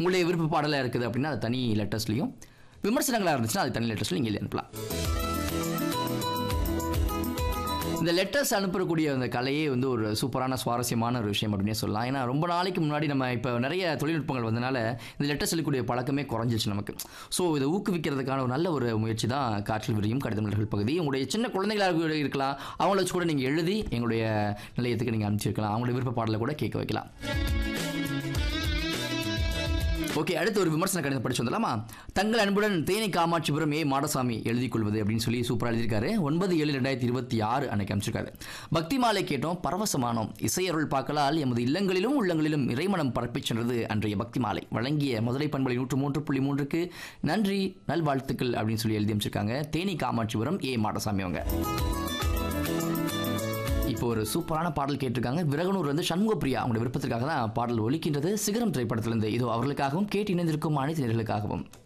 உங்களுடைய விருப்ப பாடலாக இருக்குது அப்படின்னா அது தனி லெட்டர்ஸ்லையும் விமர்சனங்களாக இருந்துச்சுன்னா அது தனி லெட்டர்ஸ்லையும் நீங்கள் அனுப்பலாம் இந்த லெட்டர்ஸ் அனுப்பக்கூடிய அந்த கலையே வந்து ஒரு சூப்பரான சுவாரஸ்யமான ஒரு விஷயம் அப்படின்னே சொல்லலாம் ஏன்னா ரொம்ப நாளைக்கு முன்னாடி நம்ம இப்போ நிறைய தொழில்நுட்பங்கள் வந்தனால இந்த லெட்டர்ஸ் சொல்லக்கூடிய பழக்கமே குறைஞ்சிச்சு நமக்கு ஸோ இதை ஊக்குவிக்கிறதுக்கான ஒரு நல்ல ஒரு முயற்சி தான் காற்றில் விரியும் கடிதமலர்கள் பகுதி உங்களுடைய சின்ன குழந்தைகளாக இருக்கலாம் அவங்கள வச்சு கூட நீங்கள் எழுதி எங்களுடைய நிலையத்துக்கு நீங்கள் அனுப்பிச்சிருக்கலாம் அவங்களுடைய விருப்ப பாடலை கூட கேட்க வைக்கலாம் ஓகே அடுத்து ஒரு விமர்சன கடிதம் படிச்சு வந்துடலாமா தங்கள் அன்புடன் தேனி காமாட்சிபுரம் ஏ மாடசாமி எழுதி கொள்வது அப்படின்னு சொல்லி சூப்பராக எழுதியிருக்காரு ஒன்பது ஏழு ரெண்டாயிரத்தி இருபத்தி ஆறு அன்னைக்கு அமைச்சிருக்காரு பக்தி மாலை கேட்டோம் பரவசமானோம் இசையருள் பார்க்கலால் எமது இல்லங்களிலும் உள்ளங்களிலும் இறைமனம் பரப்பிச் சென்றது அன்றைய பக்தி மாலை வழங்கிய முதலை பண்பலை நூற்று மூன்று புள்ளி மூன்றுக்கு நன்றி நல்வாழ்த்துக்கள் அப்படின்னு சொல்லி எழுதி அமைச்சிருக்காங்க தேனி காமாட்சிபுரம் ஏ மாடசாமி அவங்க இப்போ ஒரு சூப்பரான பாடல் கேட்டிருக்காங்க விரகனூர் வந்து சண்முகப்பிரியா அவங்களுடைய விருப்பத்திற்காக தான் பாடல் ஒலிக்கின்றது சிகரம் திரைப்படத்திலிருந்து இதோ அவர்களுக்காகவும் கேட்டு இணைந்திருக்கும் அனைத்து நேர்களுக்காகவும்